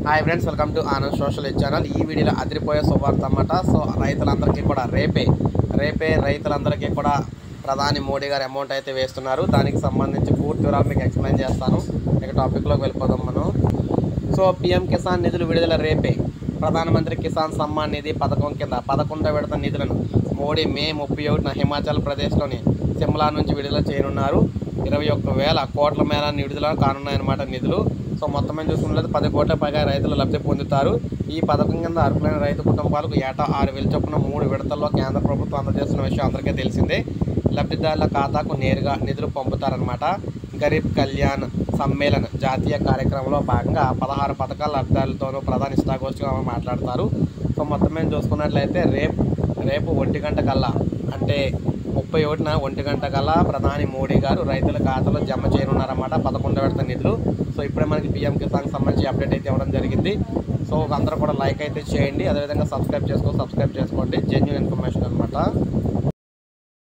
hi friends welcome to Anand social channel ఈ వీడియోలో అదిరిపోయే శుభార్త అన్నమాట సో రైతులందరికీ కూడా రేపే రేపే రైతులందరికీ కూడా ప్రధాని మోడీ గారు అమౌంట్ అయితే వేస్తున్నారు దానికి సంబంధించి పూర్తి వివరాలు మీకు ఎక్స్ప్లెయిన్ చేస్తాను ఇక టాపిక్లోకి వెళ్ళిపోదాం మనం సో పిఎం కిసాన్ నిధులు విడుదల రేపే ప్రధానమంత్రి కిసాన్ సమ్మాన్ నిధి పథకం కింద పదకొండవ విడత నిధులను మోడీ మే ముప్పై ఒకటిన హిమాచల్ ప్రదేశ్లోని సిమ్లా నుంచి విడుదల చేయనున్నారు ఇరవై ఒక్క వేల కోట్ల మేర విడుదల కానున్నాయన్నమాట నిధులు సో మొత్తం మీద చూసుకున్నట్లయితే పది కోట్ల పైగా రైతులు లబ్ధి పొందుతారు ఈ పథకం కింద అర్హులైన రైతు కుటుంబాలకు ఏటా ఆరు వేల చొప్పున మూడు విడతల్లో కేంద్ర ప్రభుత్వం అందజేస్తున్న విషయం అందరికీ తెలిసిందే లబ్ధిదారుల ఖాతాకు నేరుగా నిధులు పంపుతారనమాట గరీబ్ కళ్యాణ్ సమ్మేళన్ జాతీయ కార్యక్రమంలో భాగంగా పదహారు పథకాల లబ్ధిదారులతోనూ ప్రధాన ఇష్టాగోష్ఠిగా మాట్లాడతారు సో మొత్తం మీద చూసుకున్నట్లయితే రేపు రేపు ఒంటి గంట కల్లా అంటే ముప్పై ఒకటిన ఒంటి గంట కల్లా ప్రధాని మోడీ గారు రైతుల ఖాతాలో జమ చేయనున్నారన్నమాట పదకొండు విడత నిధులు సో ఇప్పుడే మనకి పీఎం కిసాన్ సంబంధించి అప్డేట్ అయితే ఇవ్వడం జరిగింది సో అందరూ కూడా లైక్ అయితే చేయండి అదేవిధంగా సబ్స్క్రైబ్ చేసుకో సబ్స్క్రైబ్ చేసుకోండి జెన్యున్ ఇన్ఫర్మేషన్ అనమాట